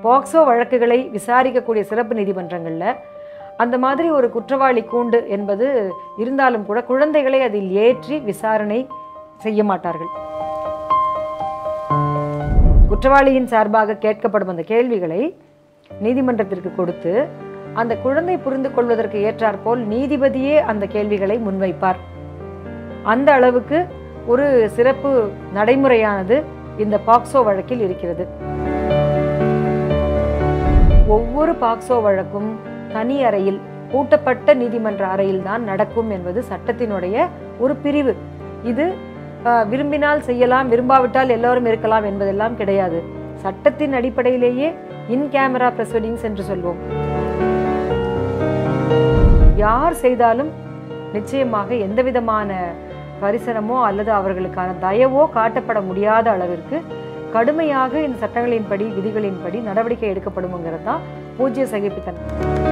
பாக்ஸோ வழக்குகளை விசாரிக்கக்கூடிய சிறப்பு நீதிமன்றங்களில் அந்த மாதிரி ஒரு குற்றவாளி கூண்டு என்பது இருந்தாலும் கூட குழந்தைகளை அதில் ஏற்றி விசாரணை செய்ய மாட்டார்கள் குற்றவாளியின் சார்பாக கேட்கப்படும் அந்த கேள்விகளை நீதிமன்றத்திற்கு கொடுத்து அந்த குழந்தை புரிந்து கொள்வதற்கு ஏற்றாற்போல் நீதிபதியே அந்த கேள்விகளை முன்வைப்பார் அந்த அளவுக்கு ஒரு சிறப்பு நடைமுறையானது இந்த பாக்ஸோ வழக்கில் இருக்கிறது ஒவ்வொரு பாக்ஸோ வழக்கும் தனி அறையில் பூட்டப்பட்ட நீதிமன்ற அறையில் தான் நடக்கும் என்பது சட்டத்தினுடைய ஒரு பிரிவு இது அஹ், விரும்பினால் செய்யலாம் விரும்பாவிட்டால் எல்லோரும் இருக்கலாம் என்பதெல்லாம் கிடையாது சட்டத்தின் அடிப்படையிலேயே இன் கேமரா ப்ரெசடிங்ஸ் என்று சொல்வோம் யார் செய்தாலும் நிச்சயமாக எந்த விதமான கரிசனமோ அல்லது அவர்களுக்கான தயவோ காட்டப்பட முடியாத அளவிற்கு கடுமையாக இந்த சட்டங்களின்படி விதிகளின்படி நடவடிக்கை எடுக்கப்படும்ங்கிறது தான் பூஜ்ய சகிப்புத்தன்மை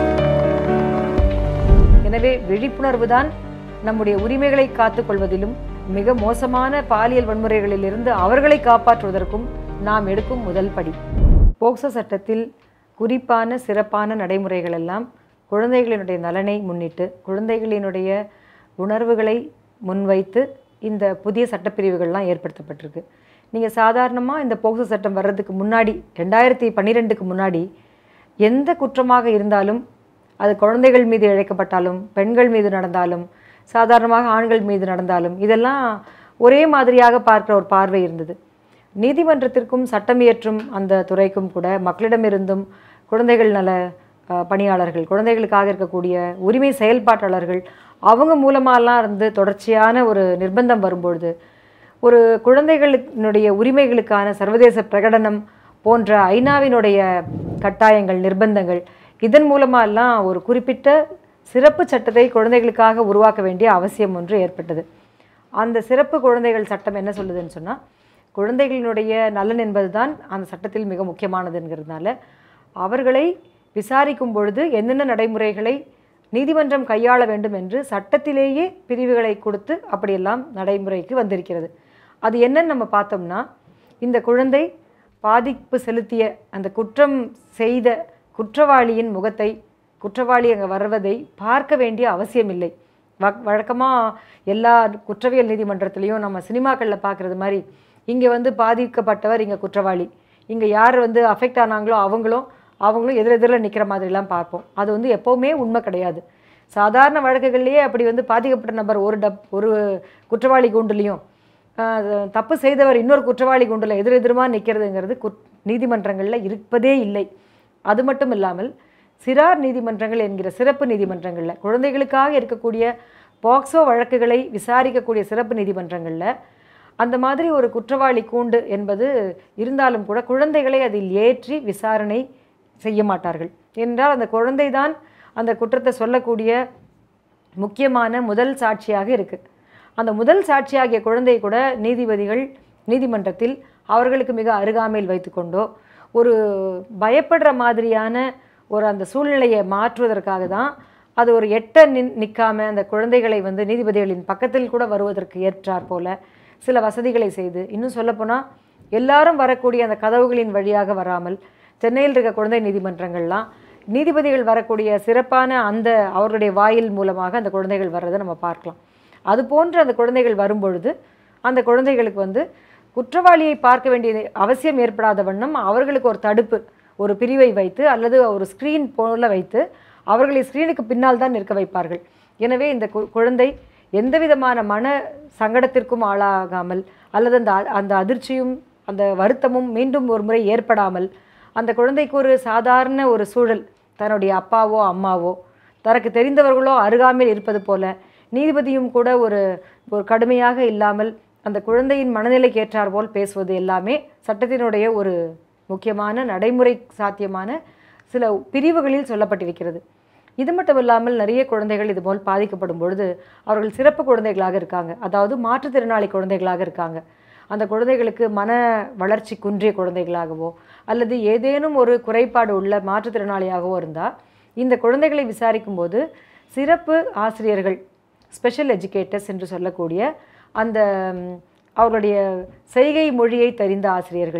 எனவே விழிப்புணர்வு தான் நம்முடைய உரிமைகளை காத்துக்கொள்வதிலும் மிக மோசமான பாலியல் வன்முறைகளிலிருந்து அவர்களை காப்பாற்றுவதற்கும் நாம் எடுக்கும் முதல் படி போக்சோ சட்டத்தில் குறிப்பான சிறப்பான நடைமுறைகள் எல்லாம் குழந்தைகளினுடைய நலனை முன்னிட்டு குழந்தைகளினுடைய உணர்வுகளை முன்வைத்து இந்த புதிய சட்டப்பிரிவுகள்லாம் ஏற்படுத்தப்பட்டிருக்கு நீங்கள் சாதாரணமாக இந்த போக்சோ சட்டம் வர்றதுக்கு முன்னாடி ரெண்டாயிரத்தி பன்னிரெண்டுக்கு முன்னாடி எந்த குற்றமாக இருந்தாலும் அது குழந்தைகள் மீது இழைக்கப்பட்டாலும் பெண்கள் மீது நடந்தாலும் சாதாரணமாக ஆண்கள் மீது நடந்தாலும் இதெல்லாம் ஒரே மாதிரியாக பார்க்குற ஒரு பார்வை இருந்தது நீதிமன்றத்திற்கும் சட்டம் இயற்றும் அந்த துறைக்கும் கூட மக்களிடமிருந்தும் குழந்தைகள் நல அஹ், பணியாளர்கள் குழந்தைகளுக்காக இருக்கக்கூடிய உரிமை செயல்பாட்டாளர்கள் அவங்க மூலமாலாம் இருந்து தொடர்ச்சியான ஒரு நிர்பந்தம் வரும்பொழுது ஒரு குழந்தைகளினுடைய உரிமைகளுக்கான சர்வதேச பிரகடனம் போன்ற ஐநாவினுடைய கட்டாயங்கள் நிர்பந்தங்கள் இதன் மூலமாலாம் ஒரு குறிப்பிட்ட சிறப்பு சட்டத்தை குழந்தைகளுக்காக உருவாக்க வேண்டிய அவசியம் ஒன்று ஏற்பட்டது அந்த சிறப்பு குழந்தைகள் சட்டம் என்ன சொல்லுதுன்னு சொன்னால் குழந்தைகளினுடைய நலன் என்பதுதான் அந்த சட்டத்தில் மிக முக்கியமானதுங்கிறதுனால அவர்களை விசாரிக்கும் பொழுது என்னென்ன நடைமுறைகளை நீதிமன்றம் கையாள வேண்டும் என்று சட்டத்திலேயே பிரிவுகளை கொடுத்து அப்படியெல்லாம் நடைமுறைக்கு வந்திருக்கிறது அது என்னன்னு நம்ம பார்த்தோம்னா இந்த குழந்தை பாதிப்பு செலுத்திய அந்த குற்றம் செய்த குற்றவாளியின் முகத்தை குற்றவாளி அங்கே வருவதை பார்க்க வேண்டிய அவசியமில்லை வ வழக்கமாக எல்லா குற்றவியல் நீதிமன்றத்துலேயும் நம்ம சினிமாக்களில் பார்க்குறது மாதிரி இங்கே வந்து பாதிக்கப்பட்டவர் இங்கே குற்றவாளி இங்கே யார் வந்து அஃபெக்ட் ஆனாங்களோ அவங்களும் அவங்களும் எதிரெதிரில் நிற்கிற மாதிரிலாம் பார்ப்போம் அது வந்து எப்போவுமே உண்மை கிடையாது சாதாரண வழக்குகள்லேயே அப்படி வந்து பாதிக்கப்பட்ட நபர் ஒரு டப் ஒரு குற்றவாளி கூண்டுலேயும் ஆஹ், தப்பு செய்தவர் இன்னொரு குற்றவாளி கூண்டில் எதிரெதிருமா நிற்கிறதுங்கிறது குற் நீதிமன்றங்களில் இருப்பதே இல்லை அது மட்டும் இல்லாமல் சிறார் நீதிமன்றங்கள் என்கிற சிறப்பு நீதிமன்றங்களில் குழந்தைகளுக்காக இருக்கக்கூடிய பாக்ஸோ வழக்குகளை விசாரிக்கக்கூடிய சிறப்பு நீதிமன்றங்களில் அந்த மாதிரி ஒரு குற்றவாளி கூண்டு என்பது இருந்தாலும் கூட குழந்தைகளை அதில் ஏற்றி விசாரணை செய்ய மாட்டார்கள் என்றால் அந்த குழந்தை தான் அந்த குற்றத்தை சொல்லக்கூடிய முக்கியமான முதல் சாட்சியாக இருக்குது அந்த முதல் சாட்சியாகிய குழந்தை கூட நீதிபதிகள் நீதிமன்றத்தில் அவர்களுக்கு மிக அருகாமையில் வைத்துக்கொண்டோ ஒரு பயப்படுற மாதிரியான ஒரு அந்த சூழ்நிலையை மாற்றுவதற்காக தான் அது ஒரு எட்ட நின் நிற்காம அந்த குழந்தைகளை வந்து நீதிபதிகளின் பக்கத்தில் கூட வருவதற்கு ஏற்றாற் போல சில வசதிகளை செய்து இன்னும் சொல்லப்போனால் எல்லாரும் வரக்கூடிய அந்த கதவுகளின் வழியாக வராமல் சென்னையில் இருக்க குழந்தை நீதிமன்றங்கள்லாம் நீதிபதிகள் வரக்கூடிய சிறப்பான அந்த அவர்களுடைய வாயில் மூலமாக அந்த குழந்தைகள் வர்றதை நம்ம பார்க்கலாம் அது போன்ற அந்த குழந்தைகள் வரும்பொழுது அந்த குழந்தைகளுக்கு வந்து குற்றவாளியை பார்க்க வேண்டிய அவசியம் ஏற்படாத வண்ணம் அவர்களுக்கு ஒரு தடுப்பு ஒரு பிரிவை வைத்து அல்லது ஒரு ஸ்க்ரீன் போல வைத்து அவர்களை ஸ்க்ரீனுக்கு பின்னால் தான் நிற்க வைப்பார்கள் எனவே இந்த கு- குழந்தை எந்த விதமான மன சங்கடத்திற்கும் ஆளாகாமல் அல்லது அந்த அ- அந்த அதிர்ச்சியும் அந்த வருத்தமும் மீண்டும் ஒரு முறை ஏற்படாமல் அந்த குழந்தைக்கு ஒரு சாதாரண ஒரு சூழல் தன்னுடைய அப்பாவோ அம்மாவோ தனக்கு தெரிந்தவர்களோ அருகாமையில் இருப்பது போல நீதிபதியும் கூட ஒரு ஒரு கடுமையாக இல்லாமல் அந்த குழந்தையின் மனநிலைக்கு ஏற்றார் போல் பேசுவது எல்லாமே சட்டத்தினுடைய ஒரு முக்கியமான நடைமுறை சாத்தியமான சில பிரிவுகளில் சொல்லப்பட்டிருக்கிறது இது மட்டும் இல்லாமல் நிறைய குழந்தைகள் இதுபோல் பாதிக்கப்படும் பொழுது அவர்கள் சிறப்பு குழந்தைகளாக இருக்காங்க அதாவது மாற்றுத்திறனாளி குழந்தைகளாக இருக்காங்க அந்த குழந்தைகளுக்கு மன வளர்ச்சி குன்றிய குழந்தைகளாகவோ அல்லது ஏதேனும் ஒரு குறைபாடு உள்ள மாற்றுத்திறனாளியாகவோ இருந்தால் இந்த குழந்தைகளை விசாரிக்கும்போது சிறப்பு ஆசிரியர்கள் ஸ்பெஷல் எஜுகேட்டர்ஸ் என்று சொல்லக்கூடிய அந்த ம், அவர்களுடைய செய்கை மொழியை தெரிந்த ஆசிரியர்கள்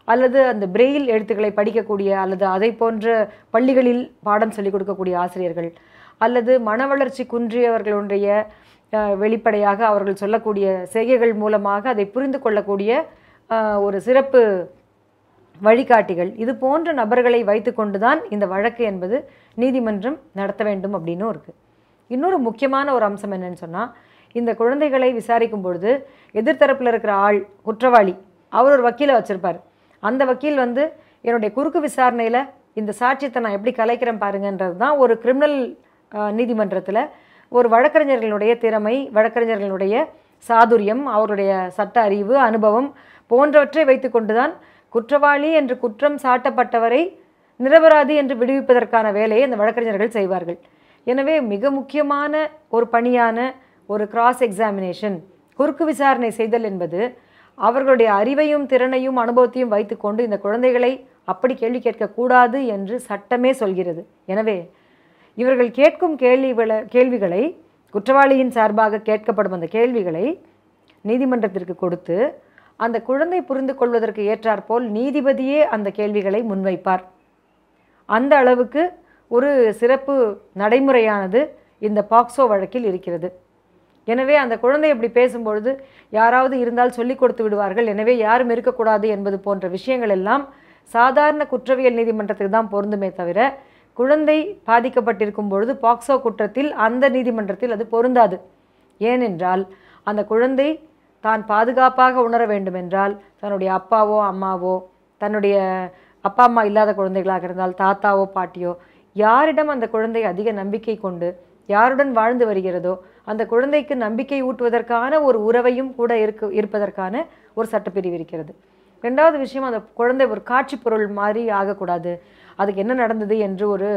அல்லது அந்த பிரெயில் எழுத்துக்களை படிக்கக்கூடிய அல்லது அதை போன்ற பள்ளிகளில் பாடம் சொல்லிக் கொடுக்கக்கூடிய ஆசிரியர்கள் அல்லது மன வளர்ச்சி குன்றியவர்களுடைய அஹ், வெளிப்படையாக அவர்கள் சொல்லக்கூடிய செய்கைகள் மூலமாக அதை புரிந்து கொள்ளக்கூடிய அஹ், ஒரு சிறப்பு வழிகாட்டிகள் இது போன்ற நபர்களை வைத்துக்கொண்டு தான் இந்த வழக்கு என்பது நீதிமன்றம் நடத்த வேண்டும் அப்படின்னும் இருக்குது இன்னொரு முக்கியமான ஒரு அம்சம் என்னன்னு சொன்னால் இந்த குழந்தைகளை விசாரிக்கும் பொழுது எதிர்த்தரப்பில் இருக்கிற ஆள் குற்றவாளி அவர் ஒரு வக்கீலை வச்சுருப்பார் அந்த வக்கீல் வந்து என்னுடைய குறுக்கு விசாரணையில் இந்த சாட்சியத்தை நான் எப்படி கலைக்கிறேன் பாருங்கன்றது தான் ஒரு கிரிமினல் நீதிமன்றத்தில் ஒரு வழக்கறிஞர்களுடைய திறமை வழக்கறிஞர்களுடைய சாதுரியம் அவருடைய சட்ட அறிவு அனுபவம் போன்றவற்றை வைத்துக்கொண்டு தான் குற்றவாளி என்று குற்றம் சாட்டப்பட்டவரை நிரபராதி என்று விடுவிப்பதற்கான வேலையை அந்த வழக்கறிஞர்கள் செய்வார்கள் எனவே மிக முக்கியமான ஒரு பணியான ஒரு கிராஸ் எக்ஸாமினேஷன் குறுக்கு விசாரணை செய்தல் என்பது அவர்களுடைய அறிவையும் திறனையும் அனுபவத்தையும் வைத்துக்கொண்டு இந்த குழந்தைகளை அப்படி கேள்வி கேட்கக்கூடாது என்று சட்டமே சொல்கிறது எனவே இவர்கள் கேட்கும் கேள்விகளை கேள்விகளை குற்றவாளியின் சார்பாக கேட்கப்படும் அந்த கேள்விகளை நீதிமன்றத்திற்கு கொடுத்து அந்த குழந்தை புரிந்து கொள்வதற்கு ஏற்றாற்போல் நீதிபதியே அந்த கேள்விகளை முன்வைப்பார் அந்த அளவுக்கு ஒரு சிறப்பு நடைமுறையானது இந்த பாக்சோ வழக்கில் இருக்கிறது எனவே அந்த குழந்தை இப்படி பேசும்பொழுது யாராவது இருந்தால் சொல்லிக் கொடுத்து விடுவார்கள் எனவே யாரும் இருக்கக்கூடாது என்பது போன்ற விஷயங்கள் எல்லாம் சாதாரண குற்றவியல் நீதிமன்றத்துக்கு தான் பொருந்துமே தவிர குழந்தை பாதிக்கப்பட்டிருக்கும் பொழுது பாக்சோ குற்றத்தில் அந்த நீதிமன்றத்தில் அது பொருந்தாது ஏனென்றால் அந்த குழந்தை தான் பாதுகாப்பாக உணர வேண்டுமென்றால் தன்னுடைய அப்பாவோ அம்மாவோ தன்னுடைய அப்பா அம்மா இல்லாத குழந்தைகளாக இருந்தால் தாத்தாவோ பாட்டியோ யாரிடம் அந்த குழந்தை அதிக நம்பிக்கை கொண்டு யாருடன் வாழ்ந்து வருகிறதோ அந்த குழந்தைக்கு நம்பிக்கை ஊட்டுவதற்கான ஒரு உறவையும் கூட இருக்க இருப்பதற்கான ஒரு சட்டப்பிரிவு இருக்கிறது ரெண்டாவது விஷயம் அந்த குழந்தை ஒரு காட்சி பொருள் மாதிரி ஆகக்கூடாது அதுக்கு என்ன நடந்தது என்று ஒரு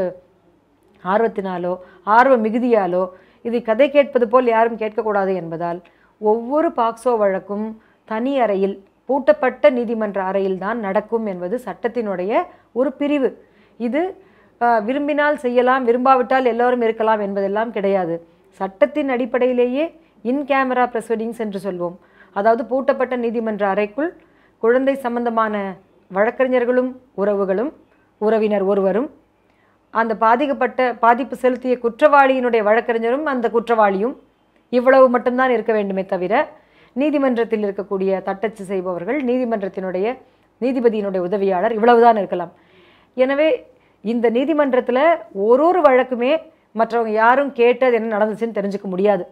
ஆர்வத்தினாலோ ஆர்வ மிகுதியாலோ இது கதை கேட்பது போல் யாரும் கேட்கக்கூடாது என்பதால் ஒவ்வொரு பாக்சோ வழக்கும் தனி அறையில் பூட்டப்பட்ட நீதிமன்ற அறையில் தான் நடக்கும் என்பது சட்டத்தினுடைய ஒரு பிரிவு இது அஹ், விரும்பினால் செய்யலாம் விரும்பாவிட்டால் எல்லோரும் இருக்கலாம் என்பதெல்லாம் கிடையாது சட்டத்தின் அடிப்படையிலேயே இன் கேமரா ப்ரொசீடிங்ஸ் என்று சொல்வோம் அதாவது பூட்டப்பட்ட நீதிமன்ற அறைக்குள் குழந்தை சம்பந்தமான வழக்கறிஞர்களும் உறவுகளும் உறவினர் ஒருவரும் அந்த பாதிக்கப்பட்ட பாதிப்பு செலுத்திய குற்றவாளியினுடைய வழக்கறிஞரும் அந்த குற்றவாளியும் இவ்வளவு மட்டும்தான் இருக்க வேண்டுமே தவிர நீதிமன்றத்தில் இருக்கக்கூடிய தட்டச்சு செய்பவர்கள் நீதிமன்றத்தினுடைய நீதிபதியினுடைய உதவியாளர் இவ்வளவுதான் இருக்கலாம் எனவே இந்த நீதிமன்றத்தில் ஒரு ஒரு வழக்குமே மற்றவங்க யாரும் கேட்டது என்ன நடந்துச்சுன்னு தெரிஞ்சுக்க முடியாது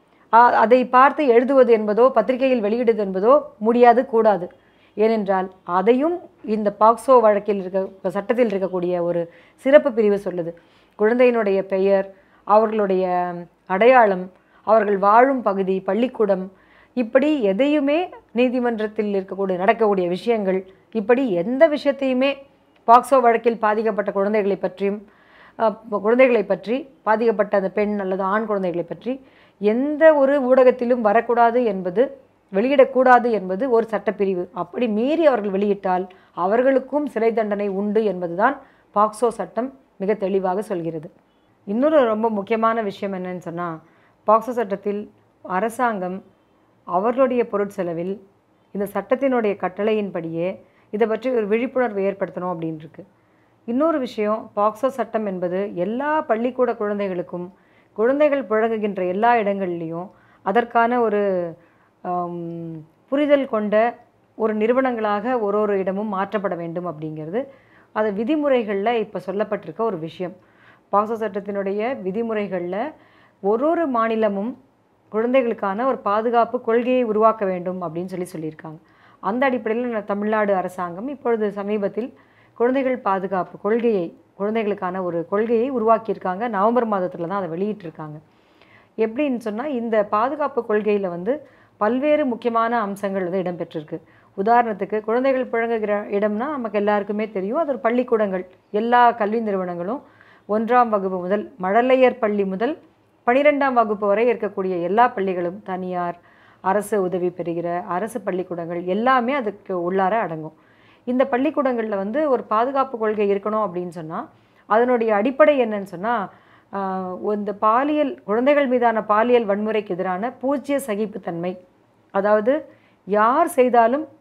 ஆ- அதை பார்த்து எழுதுவது என்பதோ பத்திரிகையில் வெளியிடுவது என்பதோ முடியாது கூடாது ஏனென்றால் அதையும் இந்த பாக்சோ வழக்கில் இருக்க சட்டத்தில் இருக்கக்கூடிய ஒரு சிறப்பு பிரிவு சொல்லுது குழந்தையினுடைய பெயர் அவர்களுடைய அடையாளம் அவர்கள் வாழும் பகுதி பள்ளிக்கூடம் இப்படி எதையுமே நீதிமன்றத்தில் இருக்கக்கூடிய நடக்கக்கூடிய விஷயங்கள் இப்படி எந்த விஷயத்தையுமே பாக்சோ வழக்கில் பாதிக்கப்பட்ட குழந்தைகளை பற்றியும் அஹ், குழந்தைகளை பற்றி பாதிக்கப்பட்ட அந்த பெண் அல்லது ஆண் குழந்தைகளை பற்றி எந்த ஒரு ஊடகத்திலும் வரக்கூடாது என்பது வெளியிடக்கூடாது என்பது ஒரு சட்டப்பிரிவு அப்படி மீறி அவர்கள் வெளியிட்டால் அவர்களுக்கும் சிறை தண்டனை உண்டு என்பதுதான் பாக்சோ சட்டம் மிக தெளிவாக சொல்கிறது இன்னொரு ரொம்ப முக்கியமான விஷயம் என்னன்னு சொன்னால் பாக்சோ சட்டத்தில் அரசாங்கம் அவர்களுடைய பொருட்செலவில் இந்த சட்டத்தினுடைய கட்டளையின்படியே இதை பற்றி ஒரு விழிப்புணர்வு ஏற்படுத்தணும் அப்படின்னு இருக்கு இன்னொரு விஷயம் பாக்சோ சட்டம் என்பது எல்லா பள்ளிக்கூட குழந்தைகளுக்கும் குழந்தைகள் புழங்குகின்ற எல்லா இடங்கள்லையும் அதற்கான ஒரு ஆம், புரிதல் கொண்ட ஒரு நிறுவனங்களாக ஒரு ஒரு இடமும் மாற்றப்பட வேண்டும் அப்படிங்கிறது அது விதிமுறைகளில் இப்போ சொல்லப்பட்டிருக்க ஒரு விஷயம் பாக்சோ சட்டத்தினுடைய விதிமுறைகளில் ஒரு ஒரு மாநிலமும் குழந்தைகளுக்கான ஒரு பாதுகாப்பு கொள்கையை உருவாக்க வேண்டும் அப்படின்னு சொல்லி சொல்லியிருக்காங்க அந்த அடிப்படையில் ந- தமிழ்நாடு அரசாங்கம் இப்பொழுது சமீபத்தில் குழந்தைகள் பாதுகாப்பு கொள்கையை குழந்தைகளுக்கான ஒரு கொள்கையை உருவாக்கியிருக்காங்க நவம்பர் மாதத்தில் தான் அதை வெளியிட்டிருக்காங்க எப்படின்னு சொன்னால் இந்த பாதுகாப்பு கொள்கையில் வந்து பல்வேறு முக்கியமான அம்சங்கள் வந்து இடம்பெற்றிருக்கு உதாரணத்துக்கு குழந்தைகள் புழங்குகிற இடம்னா நமக்கு எல்லாருக்குமே தெரியும் அது ஒரு பள்ளிக்கூடங்கள் எல்லா கல்வி நிறுவனங்களும் ஒன்றாம் வகுப்பு முதல் மழலையர் பள்ளி முதல் பனிரெண்டாம் வகுப்பு வரை இருக்கக்கூடிய எல்லா பள்ளிகளும் தனியார் அரசு உதவி பெறுகிற அரசு பள்ளிக்கூடங்கள் எல்லாமே அதுக்கு உள்ளார அடங்கும் இந்த பள்ளிக்கூடங்களில் வந்து ஒரு பாதுகாப்பு கொள்கை இருக்கணும் அப்படின்னு சொன்னால் அதனுடைய அடிப்படை என்னன்னு சொன்னால் இந்த பாலியல் குழந்தைகள் மீதான பாலியல் வன்முறைக்கு எதிரான பூஜ்ய சகிப்புத்தன்மை அதாவது யார் செய்தாலும்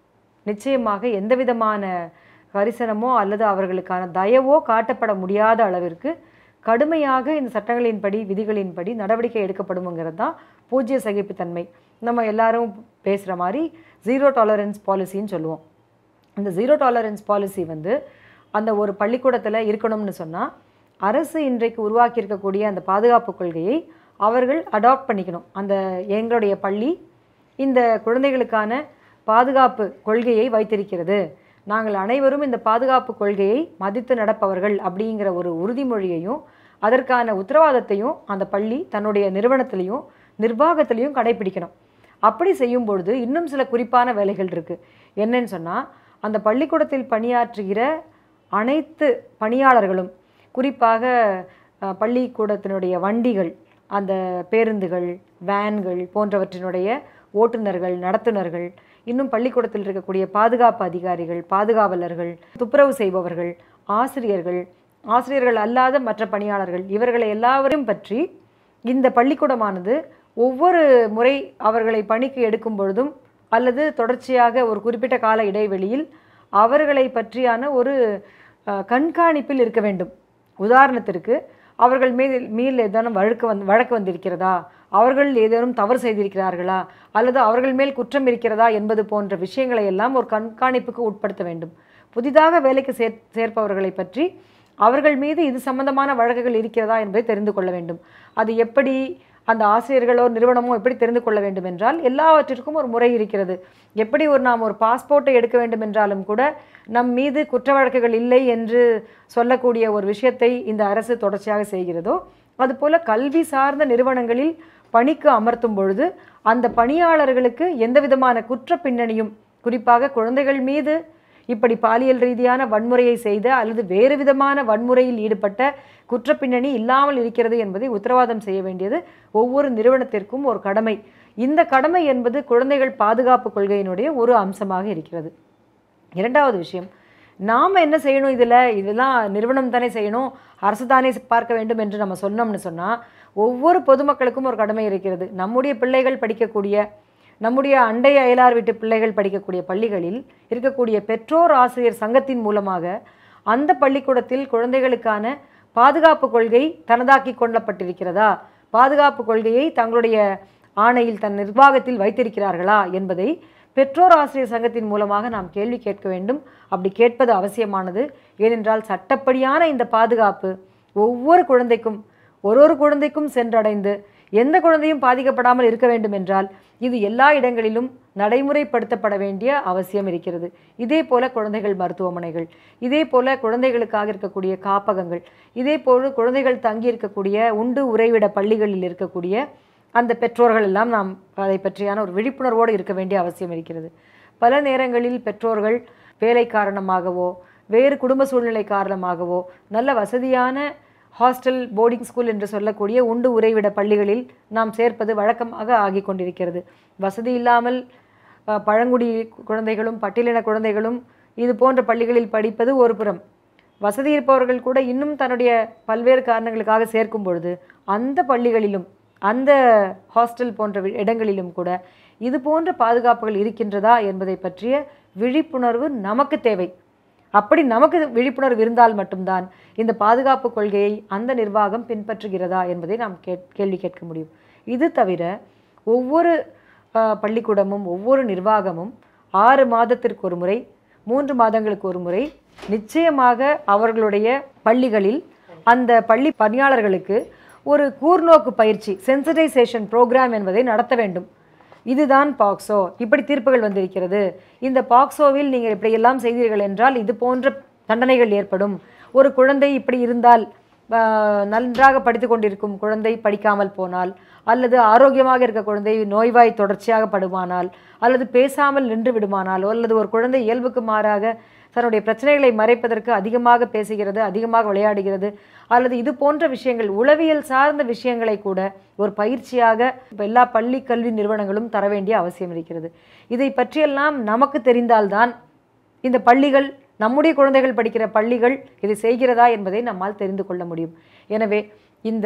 நிச்சயமாக எந்த விதமான கரிசனமோ அல்லது அவர்களுக்கான தயவோ காட்டப்பட முடியாத அளவிற்கு கடுமையாக இந்த சட்டங்களின்படி விதிகளின்படி நடவடிக்கை எடுக்கப்படும்ங்கிறது தான் பூஜ்ய சகிப்புத்தன்மை நம்ம எல்லாரும் பேசுகிற மாதிரி ஜீரோ டாலரன்ஸ் பாலிசின்னு சொல்லுவோம் இந்த ஜீரோ டாலரன்ஸ் பாலிசி வந்து அந்த ஒரு பள்ளிக்கூடத்தில் இருக்கணும்னு சொன்னால் அரசு இன்றைக்கு உருவாக்கியிருக்கக்கூடிய அந்த பாதுகாப்பு கொள்கையை அவர்கள் அடாப்ட் பண்ணிக்கணும் அந்த எங்களுடைய பள்ளி இந்த குழந்தைகளுக்கான பாதுகாப்பு கொள்கையை வைத்திருக்கிறது நாங்கள் அனைவரும் இந்த பாதுகாப்பு கொள்கையை மதித்து நடப்பவர்கள் அப்படிங்கிற ஒரு உறுதிமொழியையும் அதற்கான உத்தரவாதத்தையும் அந்த பள்ளி தன்னுடைய நிறுவனத்திலையும் நிர்வாகத்திலையும் கடைபிடிக்கணும் அப்படி செய்யும் பொழுது இன்னும் சில குறிப்பான வேலைகள் இருக்குது என்னன்னு சொன்னால் அந்த பள்ளிக்கூடத்தில் பணியாற்றுகிற அனைத்து பணியாளர்களும் குறிப்பாக அஹ், பள்ளிக்கூடத்தினுடைய வண்டிகள் அந்த பேருந்துகள் வேன்கள் போன்றவற்றினுடைய ஓட்டுநர்கள் நடத்துனர்கள் இன்னும் பள்ளிக்கூடத்தில் இருக்கக்கூடிய பாதுகாப்பு அதிகாரிகள் பாதுகாவலர்கள் துப்புரவு செய்பவர்கள் ஆசிரியர்கள் ஆசிரியர்கள் அல்லாத மற்ற பணியாளர்கள் இவர்களை எல்லாவரையும் பற்றி இந்த பள்ளிக்கூடமானது ஒவ்வொரு முறை அவர்களை பணிக்கு எடுக்கும் பொழுதும் அல்லது தொடர்ச்சியாக ஒரு குறிப்பிட்ட கால இடைவெளியில் அவர்களை பற்றியான ஒரு அஹ், கண்காணிப்பில் இருக்க வேண்டும் உதாரணத்திற்கு அவர்கள் மீது மீது ஏதேனும் வழக்கு வந்து வழக்கு வந்திருக்கிறதா அவர்கள் ஏதேனும் தவறு செய்திருக்கிறார்களா அல்லது அவர்கள் மேல் குற்றம் இருக்கிறதா என்பது போன்ற விஷயங்களை எல்லாம் ஒரு கண்காணிப்புக்கு உட்படுத்த வேண்டும் புதிதாக வேலைக்கு சேர் சேர்ப்பவர்களை பற்றி அவர்கள் மீது இது சம்பந்தமான வழக்குகள் இருக்கிறதா என்பதை தெரிந்து கொள்ள வேண்டும் அது எப்படி அந்த ஆசிரியர்களோ நிறுவனமோ எப்படி தெரிந்து கொள்ள வேண்டும் என்றால் எல்லாவற்றிற்கும் ஒரு முறை இருக்கிறது எப்படி ஒரு நாம் ஒரு பாஸ்போர்ட்டை எடுக்க வேண்டும் என்றாலும் கூட நம் மீது குற்ற வழக்குகள் இல்லை என்று சொல்லக்கூடிய ஒரு விஷயத்தை இந்த அரசு தொடர்ச்சியாக செய்கிறதோ அதுபோல கல்வி சார்ந்த நிறுவனங்களில் பணிக்கு அமர்த்தும் பொழுது அந்த பணியாளர்களுக்கு எந்த விதமான குற்ற பின்னணியும் குறிப்பாக குழந்தைகள் மீது இப்படி பாலியல் ரீதியான வன்முறையை செய்த அல்லது வேறு விதமான வன்முறையில் ஈடுபட்ட குற்றப்பின்னணி இல்லாமல் இருக்கிறது என்பதை உத்தரவாதம் செய்ய வேண்டியது ஒவ்வொரு நிறுவனத்திற்கும் ஒரு கடமை இந்த கடமை என்பது குழந்தைகள் பாதுகாப்பு கொள்கையினுடைய ஒரு அம்சமாக இருக்கிறது இரண்டாவது விஷயம் நாம் என்ன செய்யணும் இதில் இதெல்லாம் நிறுவனம் தானே செய்யணும் அரசு தானே பார்க்க வேண்டும் என்று நம்ம சொன்னோம்னு சொன்னால் ஒவ்வொரு பொதுமக்களுக்கும் ஒரு கடமை இருக்கிறது நம்முடைய பிள்ளைகள் படிக்கக்கூடிய நம்முடைய அண்டை அயலார் வீட்டு பிள்ளைகள் படிக்கக்கூடிய பள்ளிகளில் இருக்கக்கூடிய பெற்றோர் ஆசிரியர் சங்கத்தின் மூலமாக அந்த பள்ளிக்கூடத்தில் குழந்தைகளுக்கான பாதுகாப்பு கொள்கை தனதாக்கி கொள்ளப்பட்டிருக்கிறதா பாதுகாப்பு கொள்கையை தங்களுடைய ஆணையில் தன் நிர்வாகத்தில் வைத்திருக்கிறார்களா என்பதை பெற்றோர் ஆசிரியர் சங்கத்தின் மூலமாக நாம் கேள்வி கேட்க வேண்டும் அப்படி கேட்பது அவசியமானது ஏனென்றால் சட்டப்படியான இந்த பாதுகாப்பு ஒவ்வொரு குழந்தைக்கும் ஒரு ஒரு குழந்தைக்கும் சென்றடைந்து எந்த குழந்தையும் பாதிக்கப்படாமல் இருக்க வேண்டும் என்றால் இது எல்லா இடங்களிலும் நடைமுறைப்படுத்தப்பட வேண்டிய அவசியம் இருக்கிறது இதே போல குழந்தைகள் மருத்துவமனைகள் இதே போல குழந்தைகளுக்காக இருக்கக்கூடிய காப்பகங்கள் இதே போல குழந்தைகள் தங்கி இருக்கக்கூடிய உண்டு உறைவிட பள்ளிகளில் இருக்கக்கூடிய அந்த பெற்றோர்கள் எல்லாம் நாம் அதை பற்றியான ஒரு விழிப்புணர்வோடு இருக்க வேண்டிய அவசியம் இருக்கிறது பல நேரங்களில் பெற்றோர்கள் வேலை காரணமாகவோ வேறு குடும்ப சூழ்நிலை காரணமாகவோ நல்ல வசதியான ஹாஸ்டல் போர்டிங் ஸ்கூல் என்று சொல்லக்கூடிய உண்டு உறைவிட பள்ளிகளில் நாம் சேர்ப்பது வழக்கமாக ஆகிக் கொண்டிருக்கிறது வசதி இல்லாமல் அஹ், பழங்குடி குழந்தைகளும் பட்டியலின குழந்தைகளும் இது போன்ற பள்ளிகளில் படிப்பது ஒரு புறம் வசதி இருப்பவர்கள் கூட இன்னும் தன்னுடைய பல்வேறு காரணங்களுக்காக சேர்க்கும் பொழுது அந்த பள்ளிகளிலும் அந்த ஹாஸ்டல் போன்ற வி- இடங்களிலும் கூட இது போன்ற பாதுகாப்புகள் இருக்கின்றதா என்பதை பற்றிய விழிப்புணர்வு நமக்கு தேவை அப்படி நமக்கு விழிப்புணர்வு இருந்தால் மட்டும்தான் இந்த பாதுகாப்பு கொள்கையை அந்த நிர்வாகம் பின்பற்றுகிறதா என்பதை நாம் கேட் கேள்வி கேட்க முடியும் இது தவிர ஒவ்வொரு ஆஹ், பள்ளிக்கூடமும் ஒவ்வொரு நிர்வாகமும் ஆறு மாதத்திற்கு ஒரு முறை மூன்று மாதங்களுக்கு ஒரு முறை நிச்சயமாக அவர்களுடைய பள்ளிகளில் அந்த பள்ளி பணியாளர்களுக்கு ஒரு கூர்நோக்கு பயிற்சி சென்சிடைசேஷன் ப்ரோக்ராம் என்பதை நடத்த வேண்டும் இதுதான் பாக்ஸோ இப்படி தீர்ப்புகள் வந்திருக்கிறது இந்த பாக்ஸோவில் நீங்கள் இப்படியெல்லாம் செய்தீர்கள் என்றால் இது போன்ற தண்டனைகள் ஏற்படும் ஒரு குழந்தை இப்படி இருந்தால் ஆஹ், நன்றாக படித்து கொண்டிருக்கும் குழந்தை படிக்காமல் போனால் அல்லது ஆரோக்கியமாக இருக்க குழந்தை நோய்வாய் தொடர்ச்சியாக படுமானால் அல்லது பேசாமல் நின்று விடுமானால் அல்லது ஒரு குழந்தை இயல்புக்கு மாறாக தன்னுடைய பிரச்சனைகளை மறைப்பதற்கு அதிகமாக பேசுகிறது அதிகமாக விளையாடுகிறது அல்லது இது போன்ற விஷயங்கள் உளவியல் சார்ந்த விஷயங்களை கூட ஒரு பயிற்சியாக இப்ப எல்லா பள்ளி கல்வி நிறுவனங்களும் தர வேண்டிய அவசியம் இருக்கிறது இதை பற்றியெல்லாம் நமக்கு தெரிந்தால்தான் இந்த பள்ளிகள் நம்முடைய குழந்தைகள் படிக்கிற பள்ளிகள் இதை செய்கிறதா என்பதை நம்மால் தெரிந்து கொள்ள முடியும் எனவே இந்த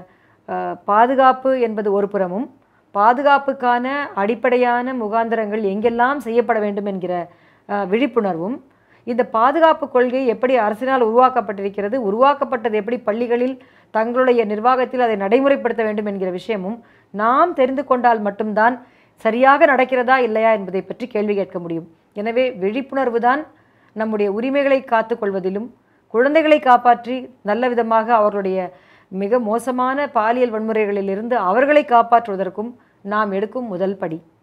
அஹ், பாதுகாப்பு என்பது ஒரு புறமும் பாதுகாப்புக்கான அடிப்படையான முகாந்திரங்கள் எங்கெல்லாம் செய்யப்பட வேண்டும் என்கிற அஹ், விழிப்புணர்வும் இந்த பாதுகாப்பு கொள்கை எப்படி அரசினால் உருவாக்கப்பட்டிருக்கிறது உருவாக்கப்பட்டது எப்படி பள்ளிகளில் தங்களுடைய நிர்வாகத்தில் அதை நடைமுறைப்படுத்த வேண்டும் என்கிற விஷயமும் நாம் தெரிந்து கொண்டால் மட்டும்தான் சரியாக நடக்கிறதா இல்லையா என்பதை பற்றி கேள்வி கேட்க முடியும் எனவே விழிப்புணர்வு தான் நம்முடைய உரிமைகளை காத்துக்கொள்வதிலும் குழந்தைகளை காப்பாற்றி நல்ல விதமாக அவர்களுடைய மிக மோசமான பாலியல் வன்முறைகளிலிருந்து அவர்களை காப்பாற்றுவதற்கும் நாம் எடுக்கும் முதல் படி